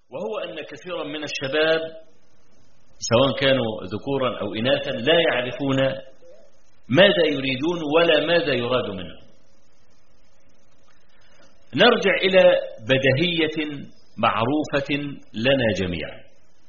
وهو أن كثيرا من الشباب سواء كانوا ذكورا أو إناثا لا يعرفون ماذا يريدون ولا ماذا يراد منهم نرجع إلى بدهية معروفة لنا جميعا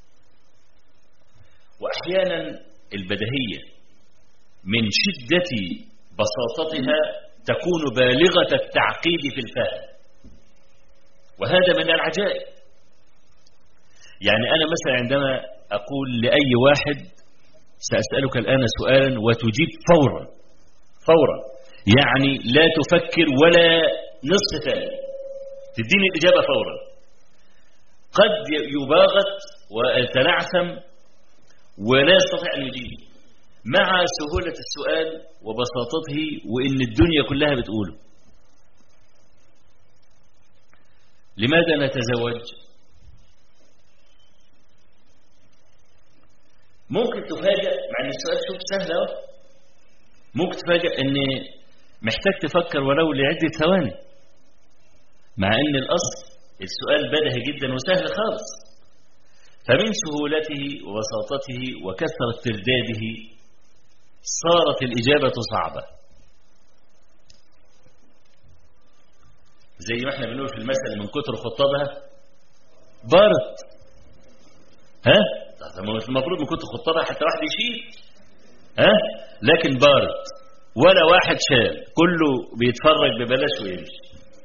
وأحيانا البدهية من شدة بساطتها تكون بالغة التعقيد في الفهم وهذا من العجائب يعني أنا مثلا عندما أقول لأي واحد سأسألك الآن سؤالا وتجيب فورا فورا يعني لا تفكر ولا نصف ثانية تديني الإجابة فورا قد يباغت ويتنعثم ولا يستطيع أن يجيب مع سهولة السؤال وبساطته وإن الدنيا كلها بتقوله لماذا نتزوج ممكن تفاجأ مع ان السؤال شوف سهل اهو ممكن تفاجأ ان محتاج تفكر ولو لعدة ثواني مع ان الاصل السؤال بدهي جدا وسهل خالص فمن سهولته وبساطته وكثرة ترداده صارت الإجابة صعبة زي ما احنا بنقول في المثل من كتر خطابها بارت ها المفروض من كتر خطابها حتى واحد يشيل ها لكن بارت ولا واحد شال كله بيتفرج ببلاش ويمشي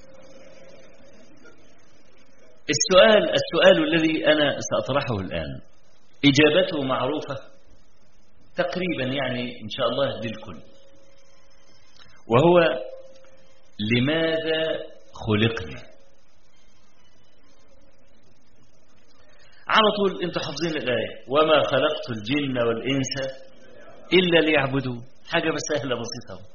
السؤال السؤال الذي أنا سأطرحه الآن إجابته معروفة تقريبا يعني إن شاء الله للكل وهو لماذا خلقنا على طول انتوا حافظين الآية وما خلقت الجن والإنس إلا ليعبدون حاجة بس سهلة بسيطة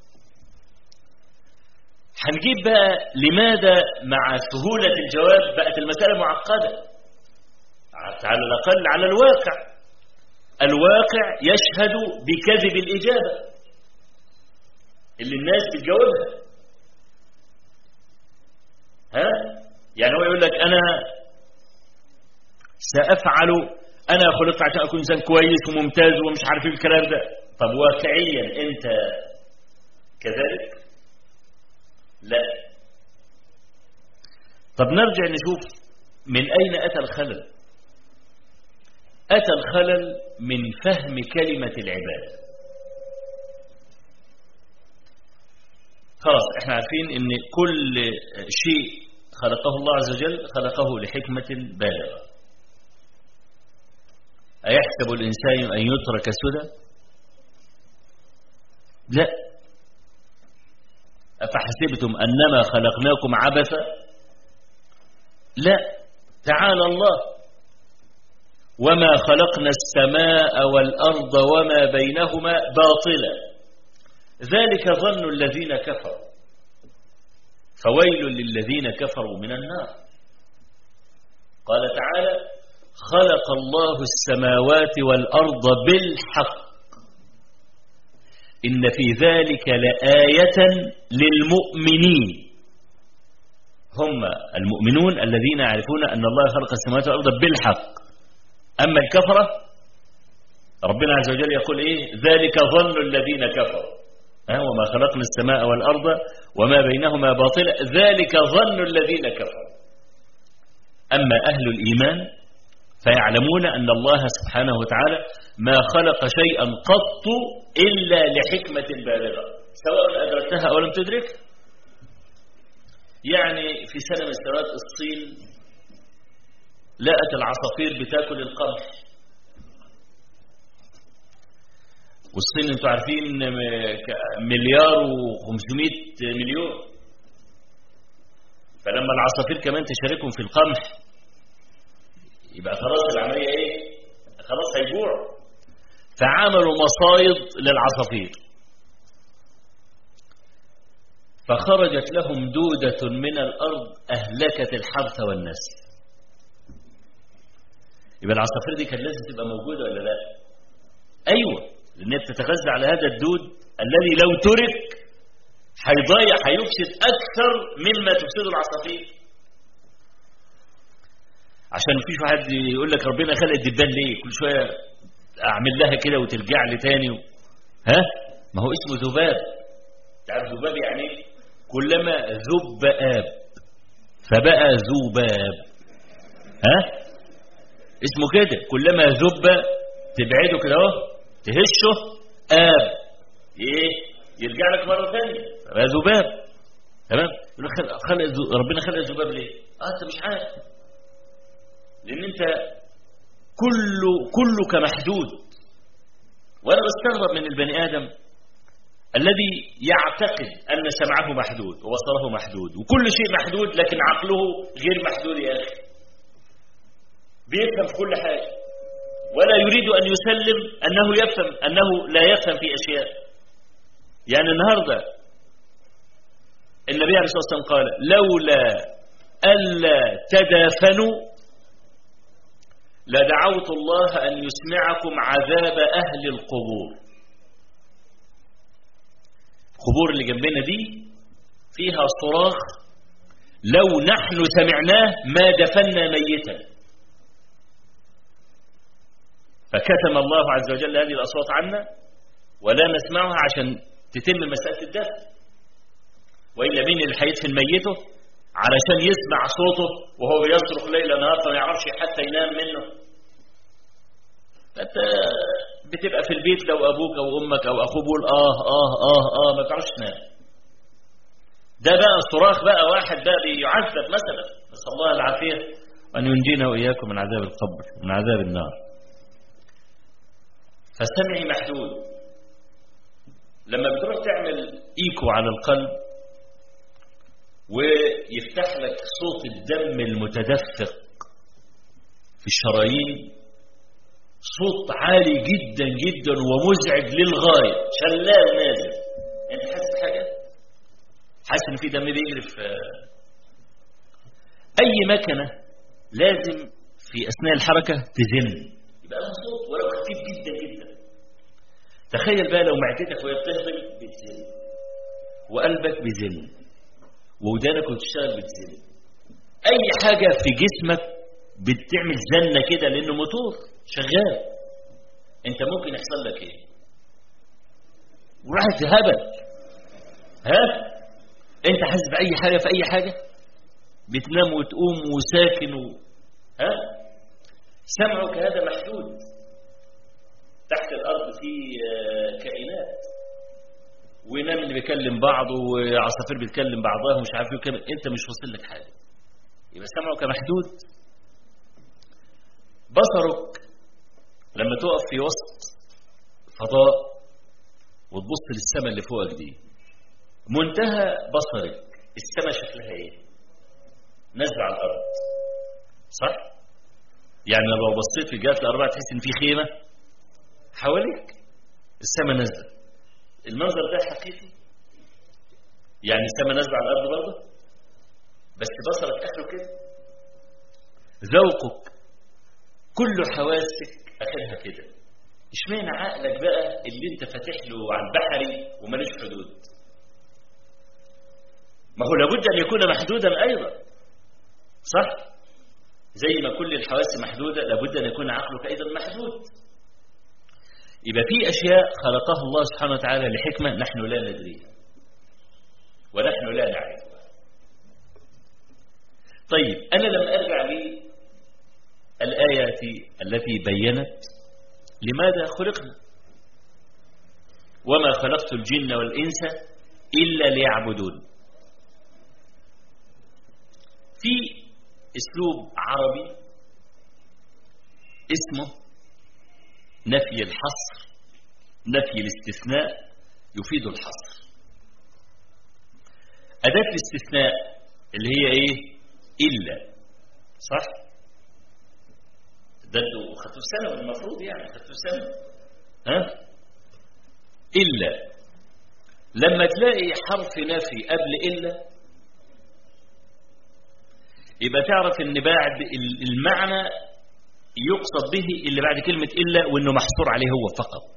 هنجيب بقى لماذا مع سهولة الجواب بقت المسألة معقدة على الأقل على الواقع الواقع يشهد بكذب الإجابة اللي الناس بتجاوبها ها يعني هو يقول لك أنا سأفعل أنا خلقت عشان أكون إنسان كويس وممتاز ومش عارف ايه الكلام ده طب واقعيا أنت كذلك لا طب نرجع نشوف من أين أتى الخلل أتى الخلل من فهم كلمة العبادة خلاص احنا عارفين ان كل شيء خلقه الله عز وجل خلقه لحكمة بالغة أيحسب الإنسان أن يترك سدى لا أفحسبتم أنما خلقناكم عبثا لا تعالى الله وما خلقنا السماء والأرض وما بينهما باطلا ذلك ظن الذين كفروا فويل للذين كفروا من النار قال تعالى خلق الله السماوات والأرض بالحق إن في ذلك لآية للمؤمنين هم المؤمنون الذين يعرفون أن الله خلق السماوات والأرض بالحق أما الكفرة ربنا عز وجل يقول إيه ذلك ظن الذين كفروا وما خلقنا السماء والأرض وما بينهما باطلا ذلك ظن الذين كفروا أما أهل الإيمان فيعلمون أن الله سبحانه وتعالى ما خلق شيئا قط إلا لحكمة بالغة سواء أدركتها أو لم تدرك يعني في سنة من سنوات الصين لقت العصافير بتاكل القمح والصين انتوا عارفين مليار و500 مليون فلما العصافير كمان تشاركهم في القمح يبقى خلاص العملية ايه خلاص هيجوعوا فعملوا مصايد للعصافير فخرجت لهم دودة من الأرض أهلكت الحرث والنسل يبقى العصافير دي كان لازم تبقى موجودة ولا لا أيوة لأنها بتتغذى على هذا الدود الذي لو ترك هيضيع هيفسد أكثر مما تفسد العصافير عشان مفيش واحد يقول لك ربنا خلق الدبان ليه كل شويه اعمل لها كده وترجع لي تاني و... ها ما هو اسمه ذباب تعرف ذباب يعني ايه كلما ذب اب فبقى ذباب ها اسمه كده كلما ذب تبعده كده اهو تهشه اب ايه يرجع لك مره ثانيه فبقى ذباب تمام يقول لك خلق خلق ذو- ربنا خلق الذباب ليه اه انت مش عارف لان انت كله كلك محدود وانا بستغرب من البني ادم الذي يعتقد ان سمعه محدود وبصره محدود وكل شيء محدود لكن عقله غير محدود يا اخي بيفهم في كل حاجه ولا يريد ان يسلم انه يفهم انه لا يفهم في اشياء يعني النهارده النبي عليه الصلاه والسلام قال لولا الا تدافنوا لدعوت الله أن يسمعكم عذاب أهل القبور القبور اللي جنبنا دي فيها صراخ لو نحن سمعناه ما دفنا ميتا فكتم الله عز وجل هذه الأصوات عنا ولا نسمعها عشان تتم مسألة الدفن وإلا مين اللي هيدفن ميته علشان يسمع صوته وهو بيصرخ ليل نهار فما يعرفش حتى ينام منه فانت بتبقى في البيت لو ابوك او امك او اخوك بيقول اه اه اه اه ما تعرفش تنام ده بقى صراخ بقى واحد بقى بيعذب مثلا نسال الله العافيه وان ينجينا واياكم من عذاب القبر من عذاب النار فسمعي محدود لما بتروح تعمل ايكو على القلب ويفتح لك صوت الدم المتدفق في الشرايين صوت عالي جدا جدا ومزعج للغاية شلال نازل انت حاسس بحاجة حاسس ان في دم بيجري في اي مكنة لازم في اثناء الحركة تزن يبقى لها صوت ولو خفيف جدا جدا تخيل بقى لو معدتك وهي بتهضم بتزن وقلبك بيزن ودانك وتشتغل بتزن اي حاجة في جسمك بتعمل زنة كده لانه موتور شغال انت ممكن يحصل لك ايه وراحت هبل ها انت حاسس باي حاجة في اي حاجة بتنام وتقوم وساكن و... ها سمعك هذا محدود تحت الارض في كائنات وينام اللي بيكلم بعضه وعصافير بتكلم بعضها ومش عارف ايه انت مش واصل لك حاجه يبقى سمعك محدود بصرك لما تقف في وسط فضاء وتبص للسماء اللي فوقك دي منتهى بصرك السماء شكلها ايه نازله على الارض صح يعني لو بصيت في الجهات الاربعه تحس ان في خيمه حواليك السماء نازله المنظر ده حقيقي يعني السماء نازله على الارض برضه بس بصرك اخره كده ذوقك كل حواسك اخرها كده اشمعنى عقلك بقى اللي انت فاتح له على البحري ومالوش حدود ما هو لابد ان يكون محدودا ايضا صح زي ما كل الحواس محدودة لابد أن يكون عقلك أيضا محدود يبقى في أشياء خلقها الله سبحانه وتعالى لحكمة نحن لا ندريها ونحن لا نعرفها طيب أنا لم أرجع للآيات التي بينت لماذا خلقنا وما خلقت الجن والإنس إلا ليعبدون في اسلوب عربي اسمه نفي الحصر نفي الاستثناء يفيد الحصر أداة الاستثناء اللي هي ايه إلا صح ده انتوا خدتوا سنة المفروض يعني خدتوا سنة ها إلا لما تلاقي حرف نفي قبل إلا يبقى تعرف ان بعد المعنى يقصد به اللي بعد كلمة إلا وانه محصور عليه هو فقط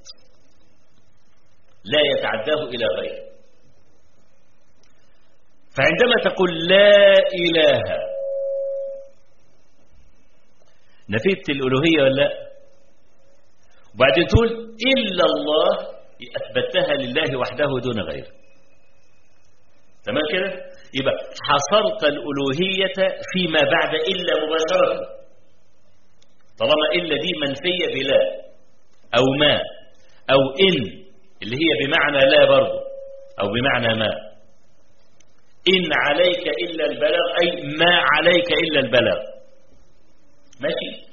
لا يتعداه إلى غيره فعندما تقول لا إله نفيت الألوهية ولا لا وبعدين تقول إلا الله أثبتها لله وحده دون غيره تمام كده يبقى حصرت الألوهية فيما بعد إلا مباشرة طالما إلا دي منفية بلا أو ما أو إن اللي هي بمعنى لا برضه أو بمعنى ما إن عليك إلا البلاغ أي ما عليك إلا البلاغ ماشي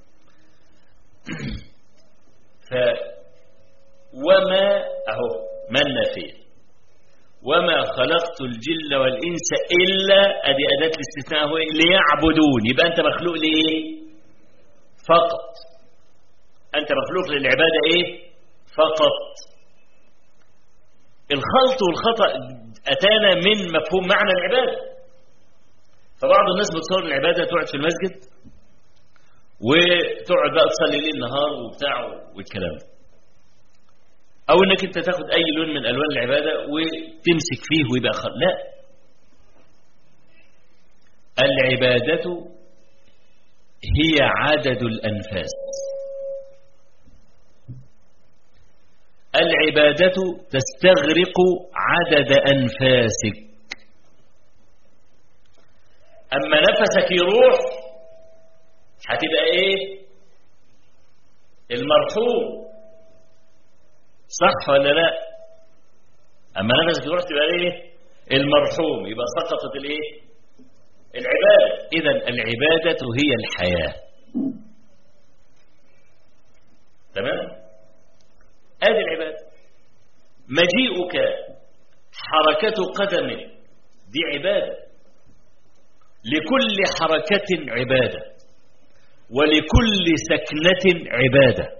ف وما أهو ما النافية وما خلقت الجن والإنس إلا أدي أداة الاستثناء هو ليعبدون يبقى أنت مخلوق لإيه فقط أنت مخلوق للعبادة إيه فقط الخلط والخطأ أتانا من مفهوم معنى العبادة فبعض الناس بتصور العبادة تقعد في المسجد وتقعد بقى تصلي ليل نهار وبتاع والكلام ده أو إنك أنت تاخد أي لون من ألوان العبادة وتمسك فيه ويبقى خل... لا العبادة هي عدد الأنفاس العبادة تستغرق عدد أنفاسك أما نفسك يروح هتبقى إيه المرحوم صح ولا لا أما نفسك يروح تبقى إيه المرحوم يبقى سقطت الإيه العبادة إذا العبادة هي الحياة تمام هذه العبادة مجيئك حركة قدمك دي عبادة لكل حركة عبادة ولكل سكنة عبادة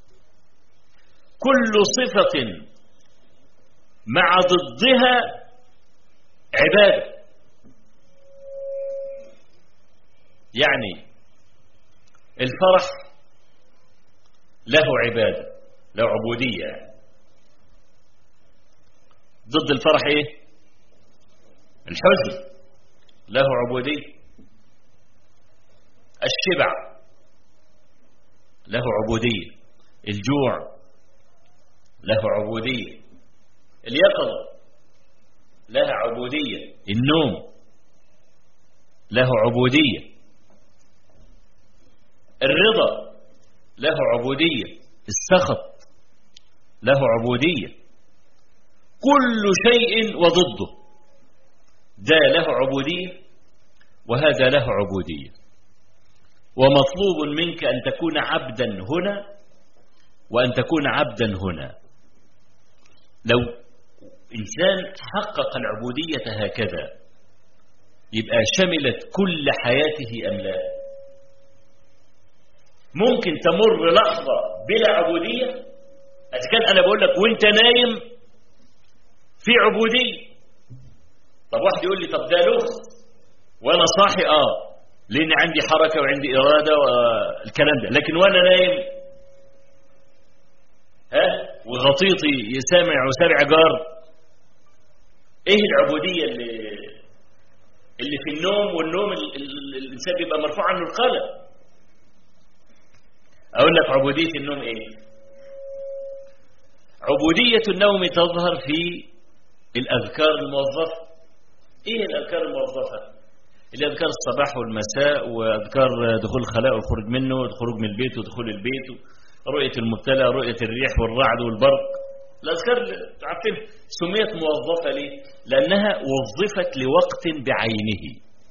كل صفة مع ضدها عبادة يعني الفرح له عبادة له عبودية يعني. ضد الفرح ايه الحزن له عبودية الشبع له عبودية الجوع له عبودية اليقظة لها عبودية النوم له عبودية الرضا له عبودية السخط له عبودية كل شيء وضده ده له عبودية وهذا له عبودية ومطلوب منك أن تكون عبدا هنا وأن تكون عبدا هنا لو إنسان حقق العبودية هكذا يبقى شملت كل حياته أم لا ممكن تمر لحظة بلا عبودية إذا كان أنا بقول لك وأنت نايم في عبودية طب واحد يقول لي طب ده لغز وأنا صاحي آه لأن عندي حركة وعندي إرادة والكلام ده لكن وأنا نايم ها وغطيطي يسامع وسامع جار ايه العبودية اللي اللي في النوم والنوم ال- ال- الانسان بيبقى مرفوع عنه القلم اقول لك عبودية النوم ايه عبودية النوم تظهر في الاذكار الموظفة ايه الاذكار الموظفة الاذكار الصباح والمساء واذكار دخول الخلاء والخروج منه والخروج من البيت ودخول البيت رؤية المبتلى رؤية الريح والرعد والبرق الأذكار عارفين سميت موظفة ليه لأنها وظفت لوقت بعينه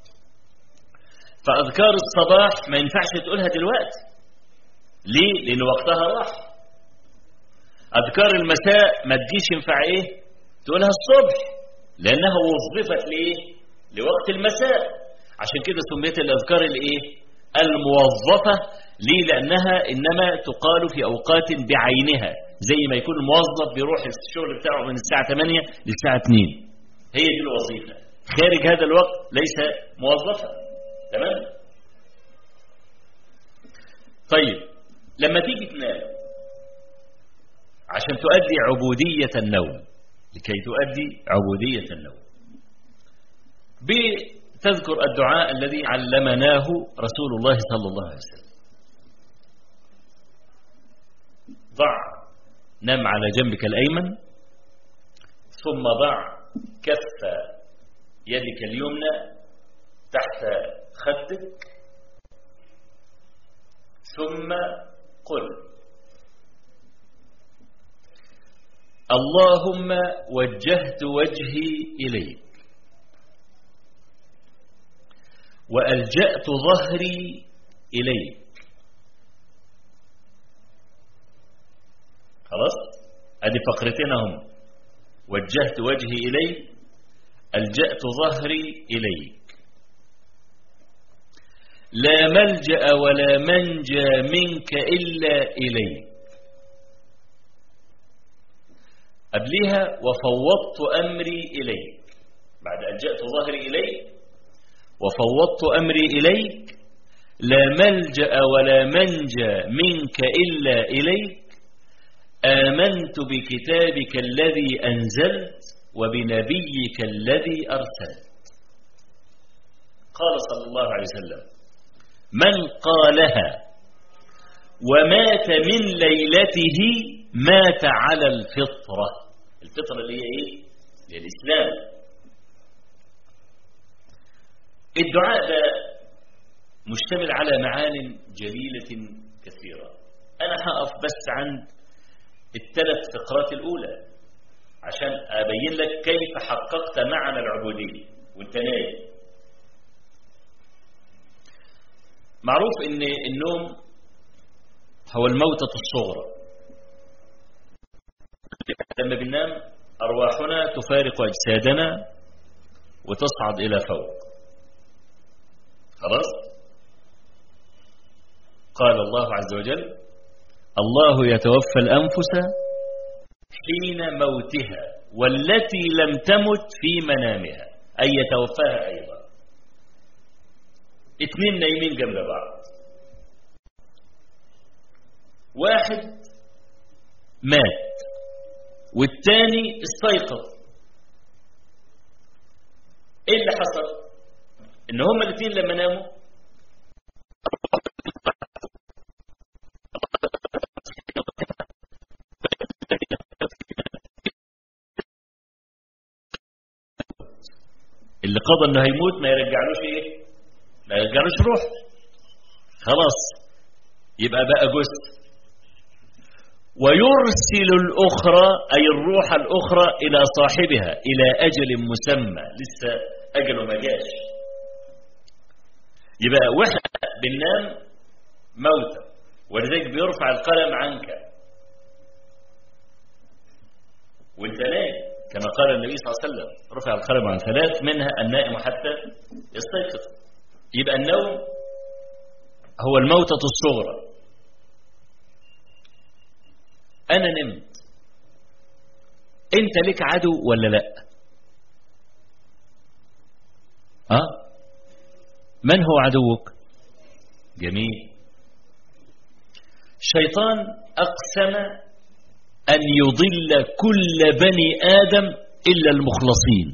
فأذكار الصباح ما ينفعش تقولها دلوقتي ليه لأن وقتها راح أذكار المساء ما تجيش ينفع إيه تقولها الصبح لأنها وظفت ليه لوقت المساء عشان كده سميت الأذكار الإيه الموظفة ليه لأنها إنما تقال في أوقات بعينها زي ما يكون الموظف بيروح الشغل بتاعه من الساعة 8 للساعة 2 هي دي الوظيفة خارج هذا الوقت ليس موظفا تمام طيب لما تيجي تنام عشان تؤدي عبودية النوم لكي تؤدي عبودية النوم بتذكر الدعاء الذي علمناه رسول الله صلى الله عليه وسلم نم على جنبك الأيمن ثم ضع كف يدك اليمنى تحت خدك ثم قل اللهم وجهت وجهي إليك وألجأت ظهري إليك خلاص ادي فقرتين هم وجهت وجهي إليك ألجأت ظهري إليك لا ملجأ ولا منجى منك إلا إليك قبلها وفوضت أمري إليك بعد ألجأت ظهري إليك وفوضت أمري إليك لا ملجأ ولا منجى منك إلا إليك آمنت بكتابك الذي أنزلت وبنبيك الذي أرسلت قال صلى الله عليه وسلم من قالها ومات من ليلته مات على الفطرة الفطرة اللي هي ايه هي الإسلام الدعاء ده مشتمل على معان جليلة كثيرة أنا هقف بس عند الثلاث فقرات الأولى عشان أبين لك كيف حققت معنى العبودية وانت نايم معروف ان النوم هو الموتة الصغرى لما بننام أرواحنا تفارق أجسادنا وتصعد إلى فوق خلاص قال الله عز وجل الله يتوفى الأنفس حين موتها والتي لم تمت في منامها أي يتوفاها أيضا اتنين نايمين جنب بعض واحد مات والتاني استيقظ ايه اللي حصل ان هما الاثنين لما ناموا اللي قضى انه هيموت ما يرجعلوش ايه ما يرجعلوش روح خلاص يبقى بقى جزء ويرسل الأخرى أي الروح الأخرى إلى صاحبها إلى أجل مسمى لسه أجله ما جاش يبقى واحنا بننام موتى ولذلك بيرفع القلم عنك وانت نايم كما قال النبي صلى الله عليه وسلم رفع القلم عن ثلاث منها النائم حتى يستيقظ يبقى النوم هو الموتة الصغرى أنا نمت أنت لك عدو ولا لا أه من هو عدوك جميل الشيطان أقسم أن يضل كل بني آدم إلا المخلصين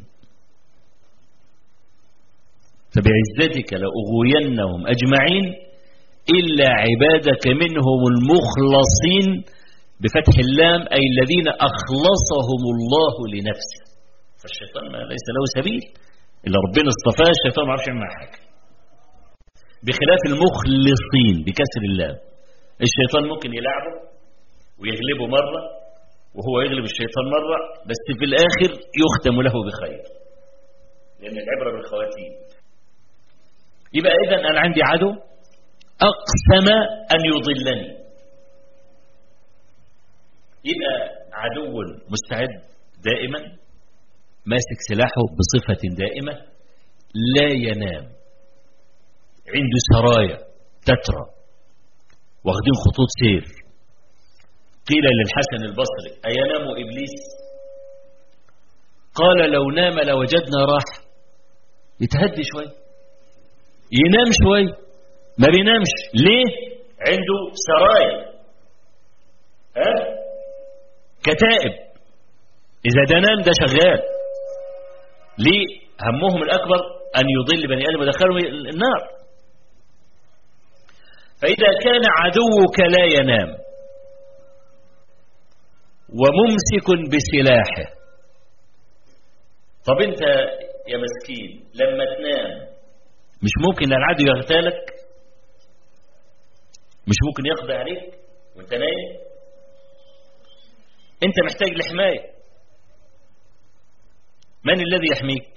فبعزتك لأغوينهم أجمعين إلا عبادك منهم المخلصين بفتح اللام أي الذين أخلصهم الله لنفسه فالشيطان ما ليس له سبيل إلا ربنا اصطفاه الشيطان ما عرفش يعمل حاجة بخلاف المخلصين بكسر اللام الشيطان ممكن يلعبه ويغلبه مرة وهو يغلب الشيطان مرة بس في الآخر يختم له بخير لأن العبرة بالخواتيم يبقى إذا أنا عندي عدو أقسم أن يضلني يبقى عدو مستعد دائما ماسك سلاحه بصفة دائمة لا ينام عنده سرايا تترى واخدين خطوط سير قيل للحسن البصري أينام إبليس قال لو نام لوجدنا راحة يتهدي شوي ينام شوي ما بينامش ليه عنده سرايا ها كتائب إذا ده نام ده شغال ليه همهم الأكبر أن يضل بني آدم ودخلهم النار فإذا كان عدوك لا ينام وممسك بسلاحه طب انت يا مسكين لما تنام مش ممكن العدو يغتالك مش ممكن يقضي عليك وانت نايم انت محتاج لحماية من الذي يحميك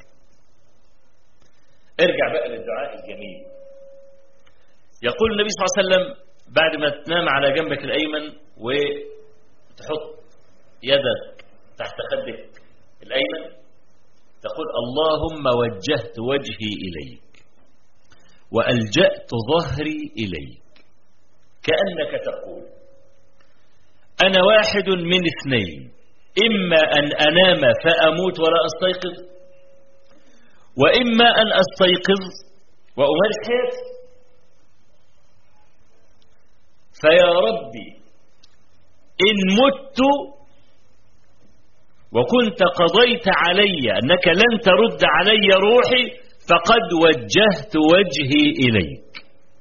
ارجع بقى للدعاء الجميل يقول النبي صلى الله عليه وسلم بعد ما تنام على جنبك الأيمن وتحط يدك تحت خدك الأيمن تقول اللهم وجهت وجهي إليك وألجأت ظهري إليك كأنك تقول أنا واحد من اثنين إما أن أنام فأموت ولا أستيقظ وإما أن أستيقظ وأمارس حياتي فيا ربي إن مت وكنت قضيت علي أنك لن ترد علي روحي فقد وجهت وجهي إليك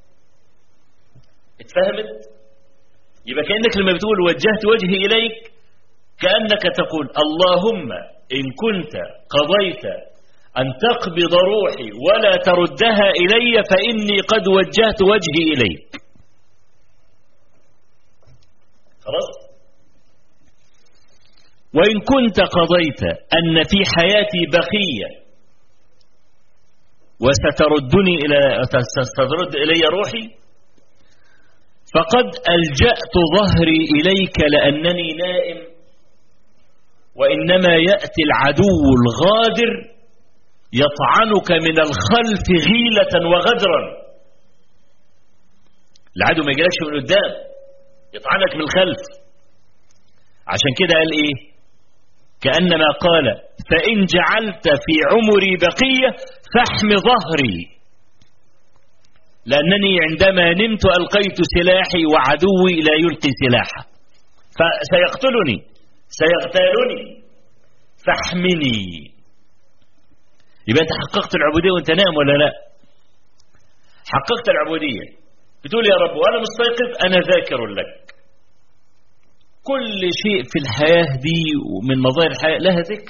اتفهمت يبقى كأنك لما بتقول وجهت وجهي إليك كأنك تقول اللهم إن كنت قضيت أن تقبض روحي ولا تردها إلي فإني قد وجهت وجهي إليك خلاص وإن كنت قضيت أن في حياتي بقية وستردني إلى سترد إلي روحي فقد ألجأت ظهري إليك لأنني نائم وإنما يأتي العدو الغادر يطعنك من الخلف غيلة وغدرا العدو ما يجيلكش من قدام يطعنك من الخلف عشان كده قال ايه كأنما قال فإن جعلت في عمري بقية فاحم ظهري لأنني عندما نمت ألقيت سلاحي وعدوي لا يلقي سلاحه فسيقتلني سيغتالني فاحمني يبقى انت حققت العبودية وانت نام ولا لا حققت العبودية بتقول يا رب وانا مستيقظ انا ذاكر لك كل شيء في الحياة دي ومن مظاهر الحياة لها ذكر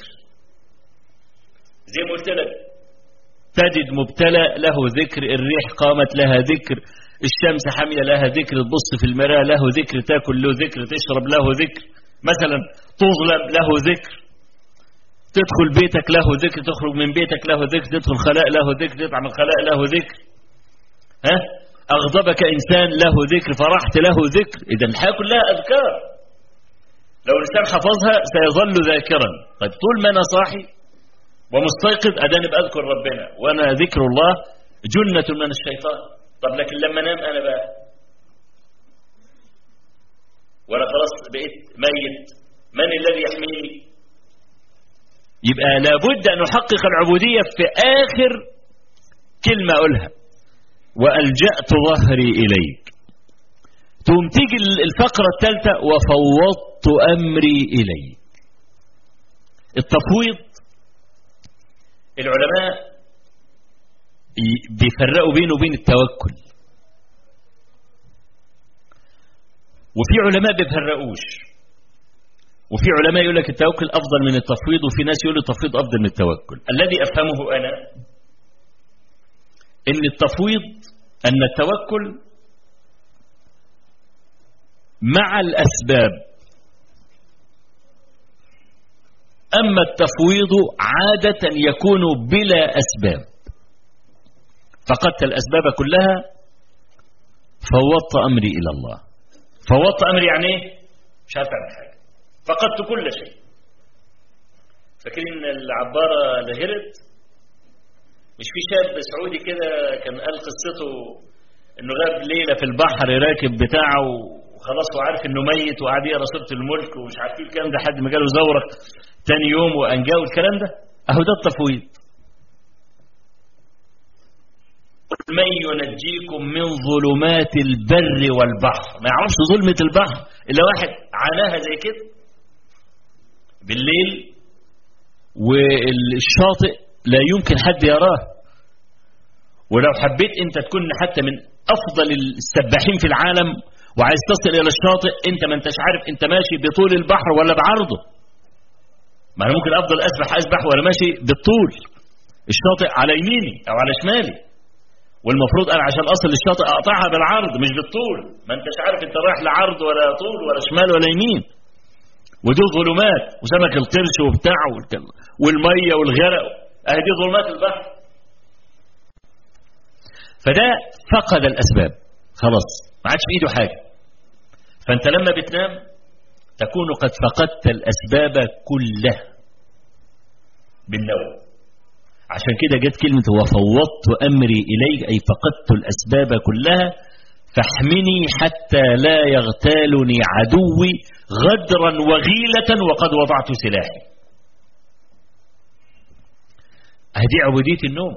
زي ما قلت لك تجد مبتلى له ذكر الريح قامت لها ذكر الشمس حامية لها ذكر تبص في المراء له ذكر تاكل له ذكر تشرب له ذكر مثلا تظلم له ذكر تدخل بيتك له ذكر تخرج من بيتك له ذكر تدخل خلاء له ذكر تطعم الخلاء له ذكر ها أغضبك إنسان له ذكر فرحت له ذكر إذا الحياة كلها أذكار لو الإنسان حفظها سيظل ذاكرا طيب طول ما أنا صاحي ومستيقظ أداني بأذكر ربنا وأنا ذكر الله جنة من الشيطان طب لكن لما نام أنا بقى وأنا خلاص بقيت ميت من الذي يحميني يبقى لابد أن نحقق العبودية في آخر كلمة أقولها وألجأت ظهري إليك تقوم تيجي الفقرة الثالثة وفوضت أمري إليك التفويض العلماء بيفرقوا بينه وبين التوكل وفي علماء بيفرقوش وفي علماء يقول لك التوكل أفضل من التفويض وفي ناس يقول التفويض أفضل من التوكل الذي أفهمه أنا إن التفويض أن التوكل مع الأسباب أما التفويض عادة يكون بلا أسباب فقدت الأسباب كلها فوضت أمري إلى الله فوضت أمري يعني إيه؟ مش عارف أعمل حاجة فقدت كل شيء فاكرين العبارة لهرت مش في شاب سعودي كده كان قال قصته انه غاب ليله في البحر راكب بتاعه وخلاص هو عارف انه ميت وقعد يقرا سوره الملك ومش عارفين الكلام ده لحد ما جاله زورق تاني يوم وانجاه الكلام ده اهو ده التفويض من ينجيكم من ظلمات البر والبحر ما يعرفش ظلمة البحر إلا واحد عاناها زي كده بالليل والشاطئ لا يمكن حد يراه ولو حبيت انت تكون حتى من افضل السباحين في العالم وعايز تصل الى الشاطئ انت ما انتش عارف انت ماشي بطول البحر ولا بعرضه ما انا ممكن افضل اسبح اسبح وانا ماشي بالطول الشاطئ على يميني او على شمالي والمفروض انا عشان اصل للشاطئ اقطعها بالعرض مش بالطول ما انتش عارف انت رايح لعرض ولا طول ولا شمال ولا يمين ودي ظلمات وسمك القرش وبتاع والميه والغرق اهي دي ظلمات البحر فده فقد الاسباب خلاص ما عادش في ايده حاجه فانت لما بتنام تكون قد فقدت الاسباب كلها بالنوم عشان كده جت كلمة وفوضت أمري إليك أي فقدت الأسباب كلها فاحمني حتى لا يغتالني عدوي غدرا وغيلة وقد وضعت سلاحي هذه عبودية النوم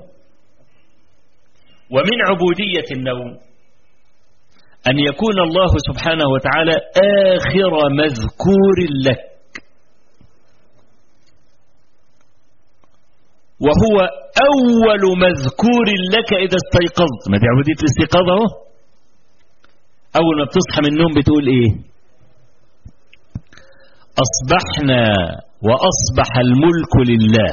ومن عبودية النوم أن يكون الله سبحانه وتعالى آخر مذكور لك وهو أول مذكور لك إذا استيقظت ما دي عبودية الاستيقاظ اهو أول ما بتصحى من النوم بتقول إيه أصبحنا وأصبح الملك لله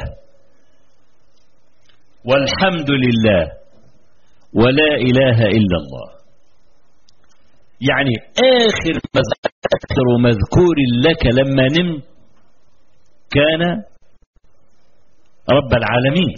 والحمد لله ولا إله إلا الله يعني آخر آخر مذكور لك لما نمت كان رب العالمين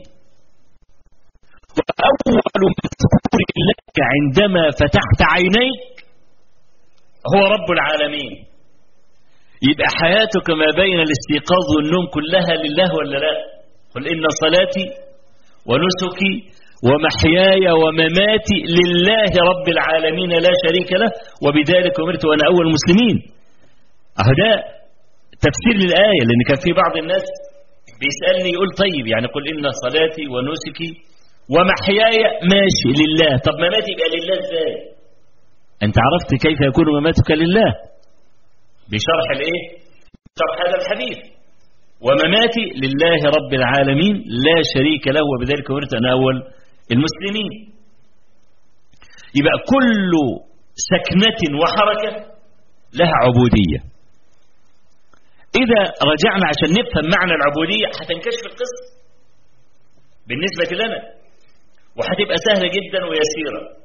وأول مذكور لك عندما فتحت عينيك هو رب العالمين يبقى حياتك ما بين الاستيقاظ والنوم كلها لله ولا لا قل إن صلاتي ونسكي ومحياي ومماتي لله رب العالمين لا شريك له وبذلك أمرت وأنا أول المسلمين أهو ده تفسير للآية لأن كان في بعض الناس بيسألني يقول طيب يعني قل إن صلاتي ونسكي ومحياي ماشي لله طب مماتي يبقى لله ازاي انت عرفت كيف يكون مماتك لله بشرح الايه شرح هذا الحديث ومماتي لله رب العالمين لا شريك له وبذلك أمرت أنا أول المسلمين يبقى كل سكنة وحركة لها عبودية إذا رجعنا عشان نفهم معنى العبودية هتنكشف القصة بالنسبة لنا وهتبقى سهلة جدا ويسيرة